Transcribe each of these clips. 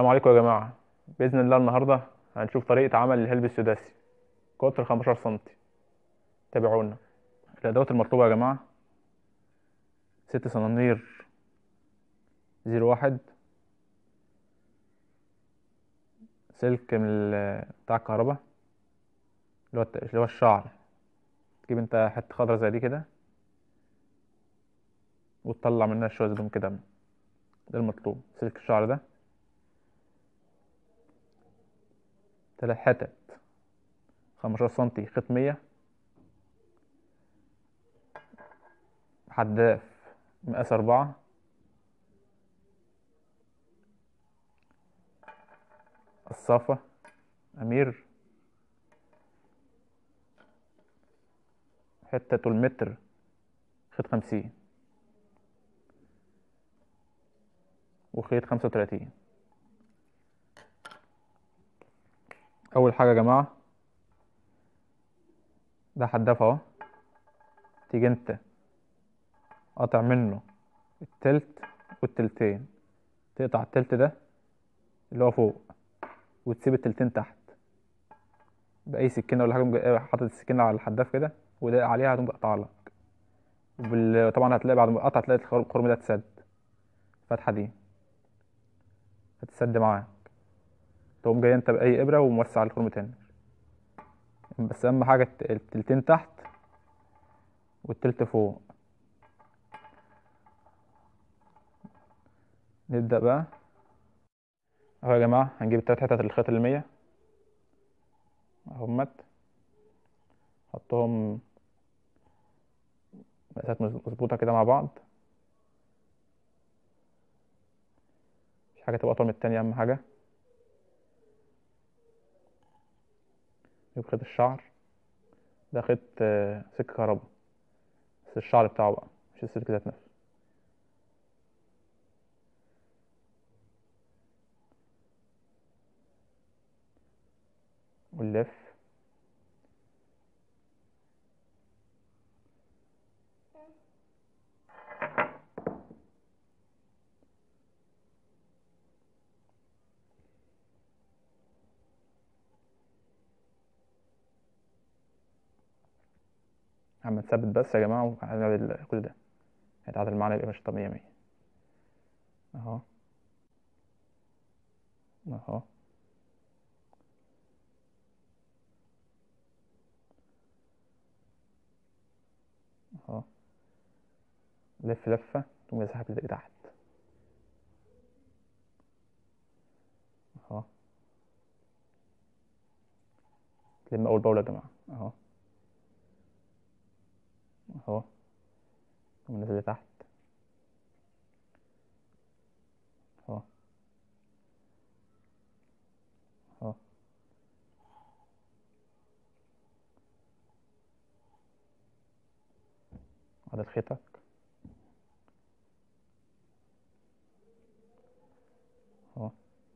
السلام عليكم يا جماعة بإذن الله النهاردة هنشوف طريقة عمل الهلب السداسي قطر 15 سنتي تابعونا الأدوات المطلوبة يا جماعة ست صنانير زيرو واحد سلك من ال- بتاع الكهرباء اللي هو الت- اللي هو الشعر تجيب انت حتة خضرا زي دي كده وتطلع منها شوية زبون كده ده المطلوب سلك الشعر ده تلات حتت خمستاشر سنتي خيط مية حداف مقاس أربعة قصافة أمير حتة طول متر خيط خمسين وخيط خمسة وتلاتين أول حاجة يا جماعة ده حداف أهو تيجي انت قاطع منه التلت والتلتين تقطع التلت ده اللي هو فوق وتسيب التلتين تحت بأي سكينة ولا حاجة تقوم حاطط السكينة على الحداف كده وداق عليها هتقوم تقطع لك وبال... طبعا هتلاقي بعد ما تقطع هتلاقي الخر- الخرم ده اتسد الفتحة دي هتسد معاك تقوم جاي انت بأي إبرة وموسع الخرم تاني بس أهم حاجة الت- التلتين تحت والتلت فوق نبدأ بقى اهو يا جماعة هنجيب التلات حتت الخيط المية اهمت نحطهم مقاسات مظ- مظبوطة كده مع بعض مش حاجة تبقى أطول من التانية أهم حاجة نجيب خيط الشعر ده خيط آه، سلك كهربا بس الشعر بتاعه بقى مش السلك ذات نفسه ونلف عم نثبت بس يا جماعة وهنعمل كل ده هيتعادل معانا يبقى مش طبيعي مية اهو اهو اهو لف لفة تقوم جاي ساحب الباقي تحت اهو تلم أول باولة يا جماعة اهو اهو تقوم نازل لتحت اهو اهو عدد خيطك اهو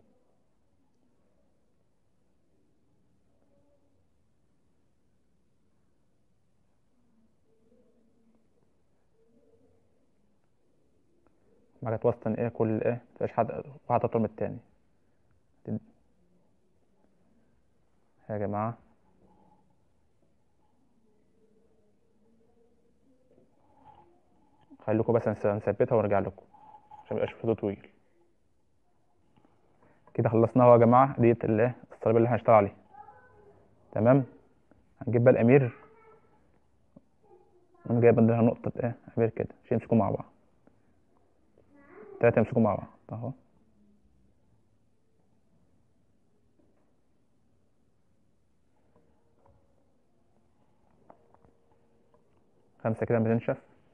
ما توسطن ايه كل ايه متبقاش حد واحد اطول من التاني تد- يا جماعة خليكم بس نس- نثبتها ونرجع لكم عشان ميبقاش فيديو طويل كده خلصناها أهو يا جماعة ديت الايه الصليب اللي احنا هنشتغل عليه تمام هنجيب بقى الأمير نقوم جايب عندنا نقطة ايه أمير كده عشان يمسكوا مع بعض تلاتة يمسكوا مع بعض اهو خمسة كده بتنشف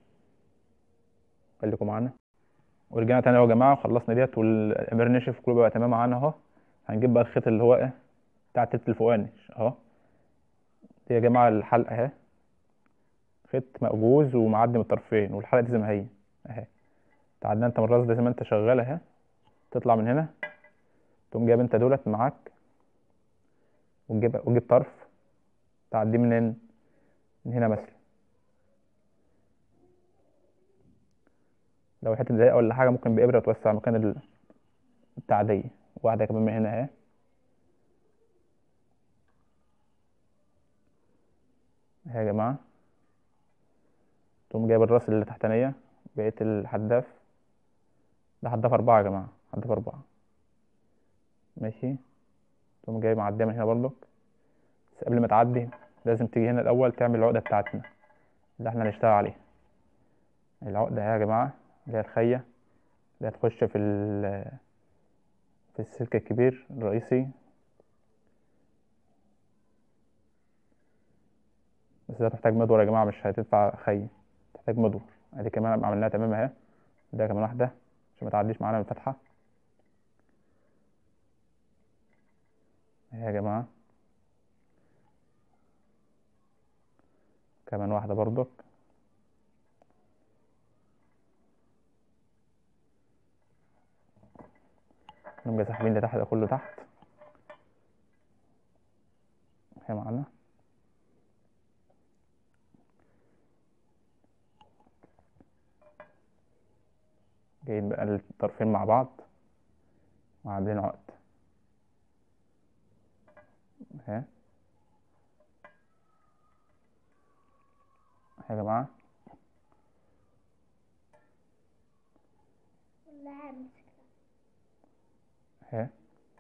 خليكم معانا ورجعنا تاني اهو يا جماعة وخلصنا ديت والأمير نشف كله بقى تمام معانا اهو هنجيب بقى الخيط اللي هو ايه بتاع التلت الفوقاني اهو دي يا جماعة الحلقة اهي خيط مقبوز ومعدي من الطرفين والحلقة دي زي ما هي اهي تعدينا انت من الراس ده زي ما انت شغال اهي تطلع من هنا تقوم جايب انت دولت معاك وتجيب وتجيب طرف تعديه من من هنا مثلا لو حتة ضيقة ولا حاجة ممكن بإبرة توسع مكان ال- التعدية واحدة كمان من هنا اهي اهي يا جماعة تقوم جايب الراس اللي تحتانية بقية الحداف ده حداف أربعة يا جماعة حداف أربعة ماشي تقوم جاي معدية من هنا برضك بس قبل ما تعدي لازم تيجي هنا الأول تعمل العقدة بتاعتنا اللي احنا هنشتغل عليها العقدة اهي يا جماعة اللي هي الخية اللي هتخش في ال في السلك الكبير الرئيسي بس ده محتاج مدور يا جماعة مش هتدفع خي تحتاج مدور ادي كمان عملناها تمام اهي ده كمان واحدة عشان ما تعديش معانا من الفتحة اهي يا جماعة كمان واحدة برضك نقوم جاي ساحبين ده تحت ده كله تحت اهي معانا جايين بقى الطرفين مع بعض وعاملين عقد اهي يا جماعة لا امسك اهي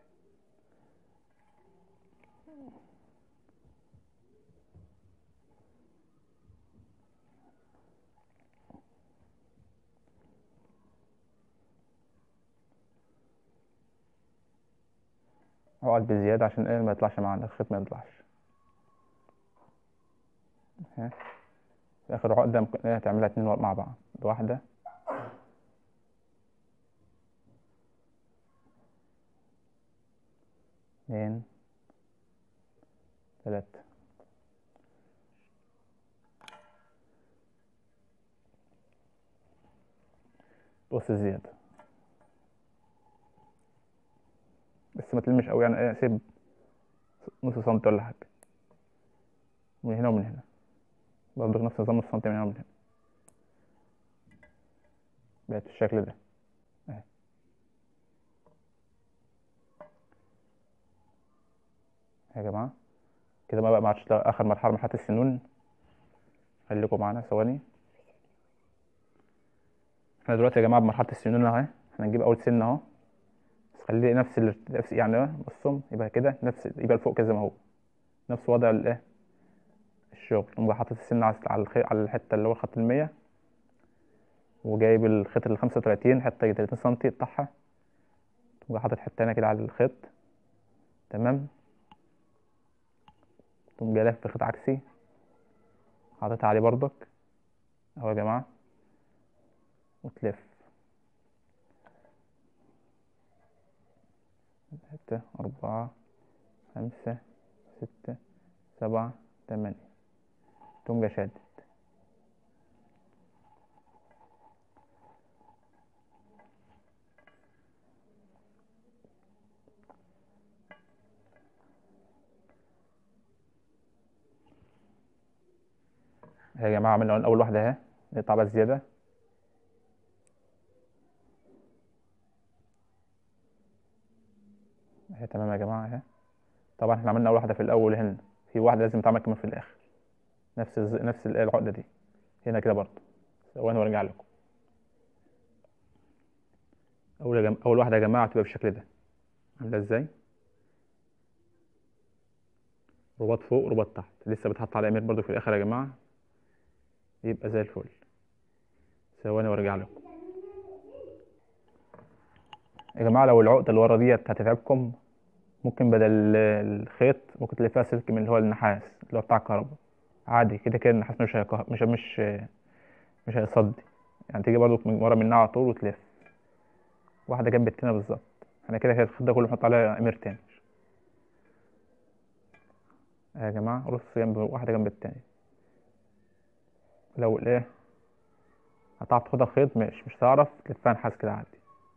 اقعد بزيادة عشان ايه ما يطلعش معانا الخيط ما يطلعش اهي في اخر عقدة ممكن ايه تعملها اتنين مع بعض واحدة اتنين تلاتة بص الزيادة بس ما تلمش قوي يعني ايه سيب نص سنتي ولا حاجة من هنا ومن هنا برضه نفس نظام نص سنتي من هنا ومن هنا بقت بالشكل ده اهي يا جماعة كده بقى ما عادش اخر مرحلة مرحلة السنون خليكم معانا ثواني احنا دلوقتي يا جماعة بمرحلة السنون اهي احنا هنجيب اول سن اهو بس خليه نفس ال... نفس يعني اهو بصوا يبقى كده نفس يبقى لفوق كده زي ما هو نفس وضع الايه الشغل قوم جاي حاطط السن على على الخي... على الحتة اللي هو خط المية وجايب الخيط ال 35 حتة 30 سنتي بتاعها تقوم جاي حاطط حتة هنا كده على الخيط تمام تقوم جاي لافف خيط عكسي حاططها عليه برضك اهو يا جماعة وتلف ستة أربعة خمسة ستة سبعة تمانية تقوم جاي شادد يا جماعة عملنا أول واحدة أهي نقطع بس زيادة اهي تمام يا جماعة اهي طبعا احنا عملنا أول واحدة في الأول هنا في واحدة لازم تعمل كمان في الآخر نفس الز... نفس ال- العقدة دي هنا كده برضه ثواني وارجع لكم أول يا جم... أول واحدة يا جماعة هتبقى بالشكل ده عاملة ازاي رباط فوق رباط تحت لسه بتحط على امير برضو في الاخر يا جماعه يبقى زي الفل ثواني وارجع لكم يا جماعه لو العقده اللي ورا ديت هتتعبكم ممكن بدل الخيط ممكن تلاقي فيها سلك من اللي هو النحاس اللي هو بتاع الكهرباء عادي كده كده النحاس مش هيكه... مش مش مش هيصدي يعني تيجي برضو من ورا منها على طول وتلف واحده جنب التانية بالظبط احنا كده كده الخيط ده كله نحط عليه امير تاني يا جماعة رص جنب واحدة جنب التانية لو الايه هتعرف تاخدها خيط ماشي مش هتعرف تلفها نحاس كده عادي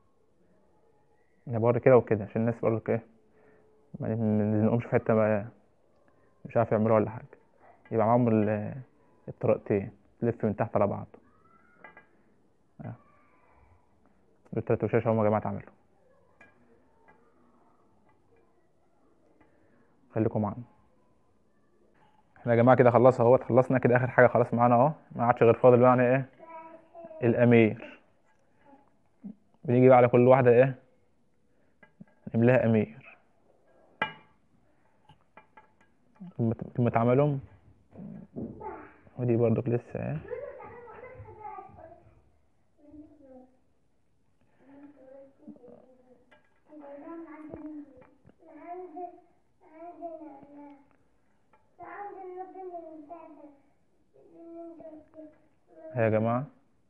انا بوري كده وكده عشان الناس برضه ايه ما نزنقهمش في حتة بقى مش عارف يعملوها ولا حاجة يبقى معاهم ال- الطريقتين تلف من تحت على بعض اه. دول تلات وشاش اهم يا جماعة اتعملوا خليكم معانا احنا يا جماعه كده خلصنا اهوت خلصنا كده اخر حاجه خلاص معانا اهو ما عادش غير فاضل بقى يعني ايه الامير بنيجي بقى على كل واحده ايه نملاها امير ثم تعملهم ودي برضك لسه ايه ها يا جماعة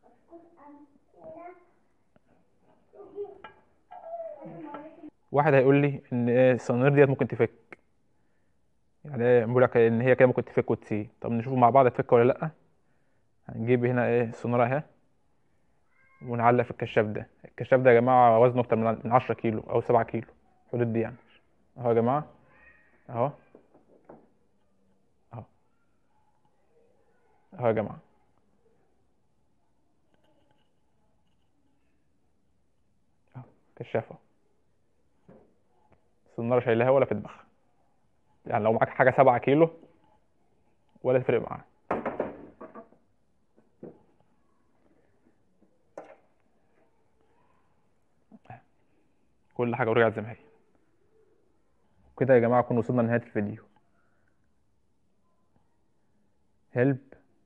واحد هيقول لي ان ايه الصناديق ديت ممكن تفك يعني ايه بيقول لك ان هي كده ممكن تفك وتسيب طب نشوف مع بعض تفك ولا لا هنجيب هنا ايه السونارة اهي ونعلق في الكشاف ده الكشاف ده يا جماعة وزنه اكتر من 10 كيلو او 7 كيلو الحدود دي يعني اهو يا جماعة اهو اهو اهو يا جماعة اهو كشاف اهو السنارة شايلها ولا في دماغها يعني لو معاك حاجة سبعة كيلو ولا تفرق معاك كل حاجة ورجعت زي ما هي كده يا جماعة كنا وصلنا لنهاية الفيديو هلب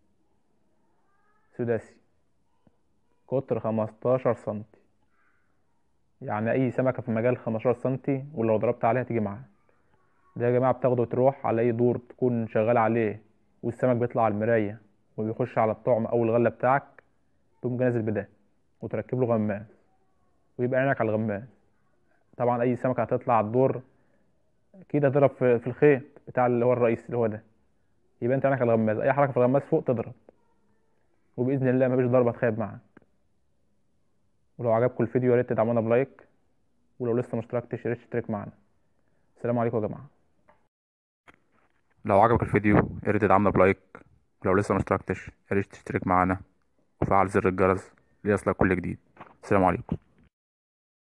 سداسي قطر خمستاشر سنتي يعني أي سمكة في المجال خمستاشر سنتي ولو ضربت عليها تيجي معاك ده يا جماعة بتاخده وتروح على أي دور تكون شغال عليه والسمك بيطلع على المراية وبيخش على الطعم أو الغلة بتاعك تقوم جاي نازل بده وتركب له غماز ويبقى عينك على الغماز طبعا أي سمكة هتطلع على الدور أكيد هتضرب في في الخيط بتاع اللي هو الرئيس اللي هو ده يبقى أنت عينك على الغماز أي حركة في الغماز فوق تضرب وبإذن الله مفيش ضربة تخيب معاك ولو عجبكم الفيديو يا ريت تدعمونا بلايك ولو لسه مشتركتش يا ريت تشترك معانا السلام عليكم يا جماعة لو عجبك الفيديو يا ريت تدعمنا بلايك ولو لسه مشتركتش يا ريت تشترك معانا وفعل زر الجرس ليصلك كل جديد السلام عليكم